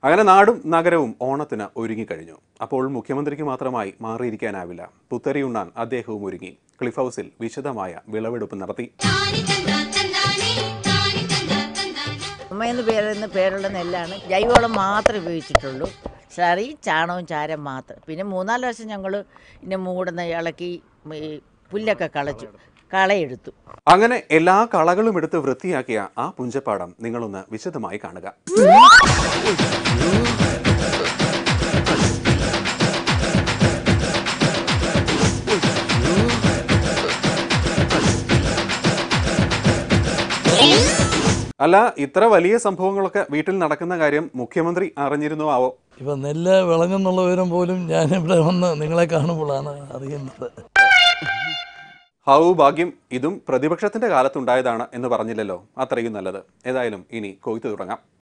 അങ്ങനെ നാടും നഗരവും ഓണത്തിന് ഒരുങ്ങിക്കഴിഞ്ഞു അപ്പോൾ മുഖ്യമന്ത്രിക്ക് മാത്രമായി മാറിയിരിക്കാനാവില്ല പുത്തരിയുണ്ണാൻ അദ്ദേഹവും ഒരുങ്ങി ക്ലിഫ് ഹൗസിൽ വിശദമായ വിളവെടുപ്പ് നടത്തി അമ്മയെന്ന് പേരെന്ന് പേരുള്ള നെല്ലാണ് ജൈവവളം മാത്രമേ ഉപയോഗിച്ചിട്ടുള്ളൂ ചറി ചാണകവും ചാരം മാത്രം പിന്നെ മൂന്നാല് വർഷം ഞങ്ങൾ ഇതിനെ മൂടുന്ന ഇളക്കി ഈ പുല്ലൊക്കെ കളച്ചു കളയെടുത്തു അങ്ങനെ എല്ലാ കളകളും എടുത്ത് വൃത്തിയാക്കിയ ആ പുഞ്ചപ്പാടം നിങ്ങളൊന്ന് വിശദമായി കാണുക അല്ല ഇത്ര വലിയ സംഭവങ്ങളൊക്കെ വീട്ടിൽ നടക്കുന്ന കാര്യം മുഖ്യമന്ത്രി അറിഞ്ഞിരുന്നോ ആവോ ഇപ്പം നെല്ല് വിളഞ്ഞെന്നുള്ള വിവരം പോലും ഞാൻ ഇവിടെ വന്ന് നിങ്ങളെ കാണുമ്പോഴാണ് അറിയുന്നത് ഹൗ ഭാഗ്യം ഇതും പ്രതിപക്ഷത്തിന്റെ കാലത്തുണ്ടായതാണ് എന്ന് പറഞ്ഞില്ലല്ലോ അത്രയും നല്ലത് ഏതായാലും ഇനി കൊയ്ത്തു തുടങ്ങാം